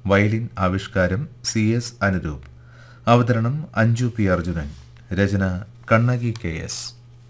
violin ആവിഷ്കാരം C S Anuroop അവതരണം Anju P Arjunan രചന കണ്ണകി കെ എസ്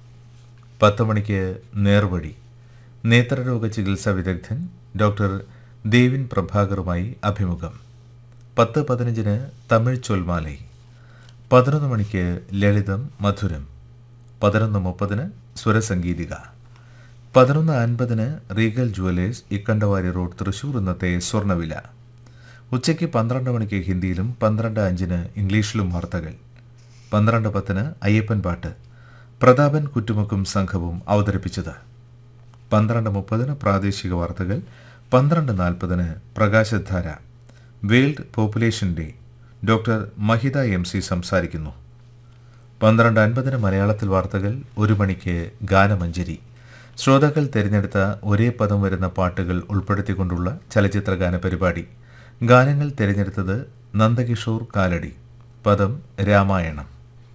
പത്ത് മണിക്ക് നേർവഴി നേത്രരോഗ ചികിത്സാ വിദഗ്ധൻ ഡോക്ടർ ദേവിൻ പ്രഭാകറുമായി അഭിമുഖം പത്ത് പതിനഞ്ചിന് തമിഴ് ചൊൽമാലൈ പതിനൊന്ന് മണിക്ക് ലളിതം മധുരം പതിനൊന്ന് മുപ്പതിന് സ്വരസംഗീതിക പതിനൊന്ന് അൻപതിന് Regal jewellers Ikkandavari road Thrissur ഇന്നത്തെ സ്വർണ്ണവില ഉച്ചയ്ക്ക് പന്ത്രണ്ട് മണിക്ക് ഹിന്ദിയിലും പന്ത്രണ്ട് അഞ്ചിന് ഇംഗ്ലീഷിലും വാർത്തകൾ പന്ത്രണ്ട് പത്തിന് അയ്യപ്പൻ പാട്ട് പ്രതാപൻ കുറ്റുമുക്കും സംഘവും അവതരിപ്പിച്ചത് പന്ത്രണ്ട് മുപ്പതിന് പ്രാദേശിക വാർത്തകൾ പന്ത്രണ്ട് നാൽപ്പതിന് പ്രകാശധാര world population day doctor Mahitha M C സംസാരിക്കുന്നു പന്ത്രണ്ട് അൻപതിന് മലയാളത്തിൽ വാർത്തകൾ ഒരു മണിക്ക് ഗാനമഞ്ജരി ശ്രോതാക്കൾ തിരഞ്ഞെടുത്ത ഒരേ പദം വരുന്ന പാട്ടുകൾ ഉൾപ്പെടുത്തിക്കൊണ്ടുള്ള ചലച്ചിത്ര ഗാന പരിപാടി ഗാനങ്ങൾ തിരഞ്ഞെടുത്തത് നന്ദകിഷോർ കാലടി പദം രാമായണം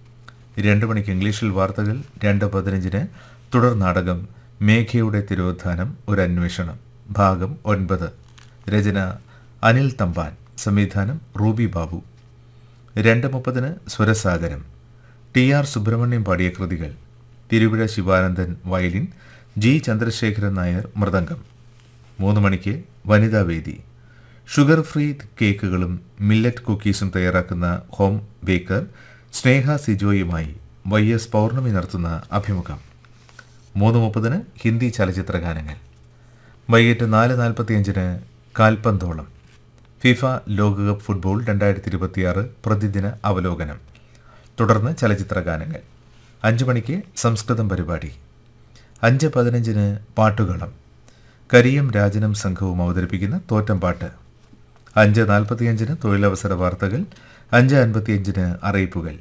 രണ്ട് മണിക്ക് ഇംഗ്ലീഷിൽ വാർത്തകൾ രണ്ട് പതിനഞ്ചിന് തുടർ നാടകം മേഘയുടെ തിരോധാനം ഒരു അന്വേഷണം ഭാഗം ഒൻപത് രചന അനിൽ തമ്പാൻ സംവിധാനം റൂബി ബാബു രണ്ട് മുപ്പതിന് സ്വരസാഗരം ടി ആർ സുബ്രഹ്മണ്യം പാടിയ കൃതികൾ തിരുവിഴ ശിവാനന്ദൻ വയലിൻ ജി ചന്ദ്രശേഖരൻ നായർ മൃദംഗം മൂന്ന് മണിക്ക് വനിതാവേദി ഷുഗർ ഫ്രീ കേക്കുകളും മില്ലറ്റ് കുക്കീസും തയ്യാറാക്കുന്ന ഹോം ബേക്കർ സ്നേഹ സിജോയുമായി വൈ എസ് പൗർണമി നടത്തുന്ന അഭിമുഖം മൂന്ന് മുപ്പതിന് ഹിന്ദി ചലച്ചിത്ര ഗാനങ്ങൾ വൈകിട്ട് നാല് നാൽപ്പത്തിയഞ്ചിന് കാൽപന്തോളം ഫിഫ ലോകകപ്പ് ഫുട്ബോൾ രണ്ടായിരത്തി ഇരുപത്തിയാറ് പ്രതിദിന അവലോകനം തുടർന്ന് ചലച്ചിത്ര ഗാനങ്ങൾ അഞ്ച് മണിക്ക് സംസ്കൃതം പരിപാടി അഞ്ച് പതിനഞ്ചിന് പാട്ടുകളം കരിയം രാജനും സംഘവും അവതരിപ്പിക്കുന്ന തോറ്റംപാട്ട് അഞ്ച് നാൽപ്പത്തിയഞ്ചിന് തൊഴിലവസര വാർത്തകൾ അഞ്ച് അൻപത്തിയഞ്ചിന് അറിയിപ്പുകൾ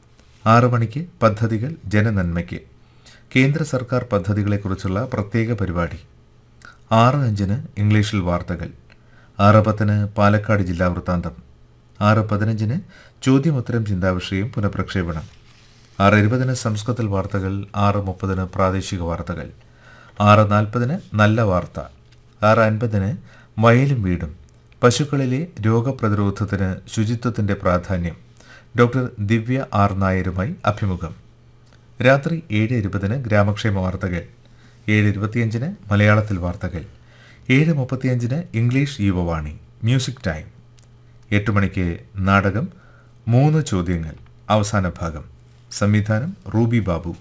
ആറു മണിക്ക് പദ്ധതികൾ ജനനന്മയ്ക്ക് കേന്ദ്ര സർക്കാർ പദ്ധതികളെക്കുറിച്ചുള്ള പ്രത്യേക പരിപാടി ആറ് അഞ്ചിന് ഇംഗ്ലീഷിൽ വാർത്തകൾ ആറ് പത്തിന് പാലക്കാട് ജില്ലാ വൃത്താന്തം ആറ് പതിനഞ്ചിന് ചോദ്യമുത്തരം ചിന്താവിഷയം പുനഃപ്രക്ഷേപണം ആറ് ഇരുപതിന് സംസ്കൃതത്തിൽ വാർത്തകൾ ആറ് മുപ്പതിന് പ്രാദേശിക വാർത്തകൾ ആറ് നാൽപ്പതിന് നല്ല വാർത്ത ആറ് അൻപതിന് വയലും വീടും പശുക്കളിലെ രോഗപ്രതിരോധത്തിന് ശുചിത്വത്തിൻ്റെ പ്രാധാന്യം ഡോക്ടർ ദിവ്യ ആർ നായരുമായി അഭിമുഖം രാത്രി ഏഴ് ഇരുപതിന് ഗ്രാമക്ഷേമ വാർത്തകൾ ഏഴ് ഇരുപത്തിയഞ്ചിന് മലയാളത്തിൽ വാർത്തകൾ ഏഴ് മുപ്പത്തിയഞ്ചിന് ഇംഗ്ലീഷ് യുവവാണി മ്യൂസിക് ടൈം എട്ട് മണിക്ക് നാടകം മൂന്ന് ചോദ്യങ്ങൾ അവസാന ഭാഗം സംവിധാനം റൂബി ബാബു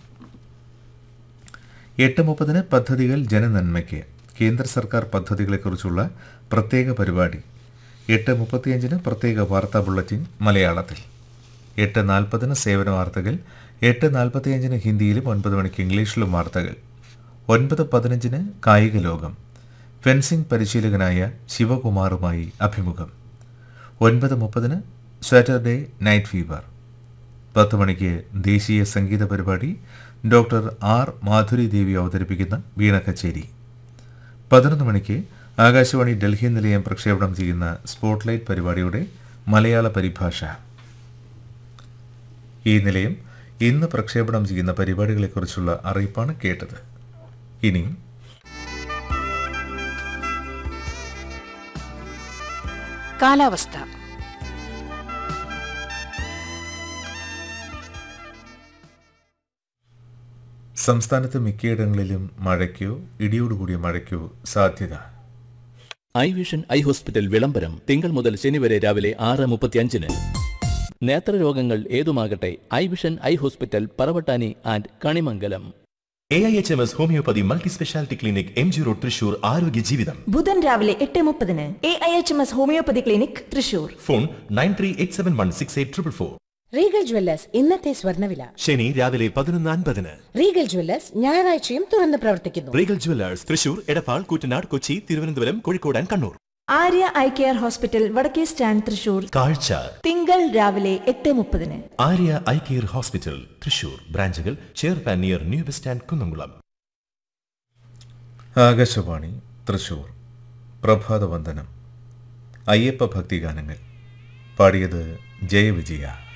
എട്ട് മുപ്പതിന് പദ്ധതികൾ ജനനന്മയ്ക്ക് കേന്ദ്ര സർക്കാർ പദ്ധതികളെക്കുറിച്ചുള്ള പ്രത്യേക പരിപാടി എട്ട് മുപ്പത്തിയഞ്ചിന് പ്രത്യേക വാർത്താ ബുള്ളറ്റിൻ മലയാളത്തിൽ എട്ട് നാൽപ്പതിന് സേവന വാർത്തകൾ എട്ട് നാൽപ്പത്തിയഞ്ചിന് ഹിന്ദിയിലും ഒൻപത് മണിക്ക് ഇംഗ്ലീഷിലും വാർത്തകൾ ഒൻപത് പതിനഞ്ചിന് കായിക ലോകം ഫെൻസിംഗ് പരിശീലകനായ ശിവകുമാറുമായി അഭിമുഖം ഒൻപത് മുപ്പതിന് സാറ്റർഡേ നൈറ്റ് ഫീവർ പത്ത് മണിക്ക് ദേശീയ സംഗീത പരിപാടി ഡോക്ടർ ആർ മാധുരി ദേവി അവതരിപ്പിക്കുന്ന വീണ കച്ചേരി പതിനൊന്ന് മണിക്ക് ആകാശവാണി ഡൽഹി നിലയം പ്രക്ഷേപണം ചെയ്യുന്ന സ്പോട്ട്ലൈറ്റ് പരിപാടിയുടെ മലയാള പരിഭാഷ ഈ നിലയം ഇന്ന് പ്രക്ഷേപണം ചെയ്യുന്ന പരിപാടികളെക്കുറിച്ചുള്ള അറിയിപ്പാണ് കേട്ടത് ഇനി കാലാവസ്ഥ സംസ്ഥാനത്ത് മിക്കയിടങ്ങളിലും മഴയ്ക്കോ ഇടിയോടുകൂടിയ മഴയ്ക്കോ സാധ്യത ഐ വിഷൻ ഐ ഹോസ്പിറ്റൽ വിളംബരം തിങ്കൾ മുതൽ ശനി വരെ രാവിലെ ആറ് മുപ്പത്തിയഞ്ചിന് നേത്രരോഗങ്ങൾ ഏതുമാകട്ടെ eye vision eye hospital Paravattani and Kanimangalam A I H M S homeopathy multi speciality clinic M G road Thrissur ആരോഗ്യ ജീവിതം ബുധൻ രാവിലെ എട്ട് മുപ്പതിന് A I H M S homeopathy clinic Thrissur phone nine three eight seven one six eight triple four Regal jewellers ഇന്നത്തെ സ്വർണ്ണവില ശനി രാവിലെ പതിനൊന്ന് അൻപതിന് റീഗൽ ജ്വല്ലേഴ്സ് ഞായറാഴ്ചയും തുറന്ന് പ്രവർത്തിക്കുന്നു Regal jewellers Thrissur Edappal Koottanad Kochi Thiruvananthapuram Kozhikode and Kannur Arya eye care hospital വടക്കേ സ്റ്റാൻഡ് തൃശൂർ കാഴ്ച തിങ്കൾ രാവിലെ എട്ട് മുപ്പതിന് Arya eye care hospital Thrissur ബ്രാഞ്ചുകൾ ചെയർപാൻ near new bus stand Kunnamkulam Akashvani Thrissur പ്രഭാതവന്ദനം അയ്യപ്പ ഭക്തിഗാനങ്ങൾ പാടിയത് ജയവിജയ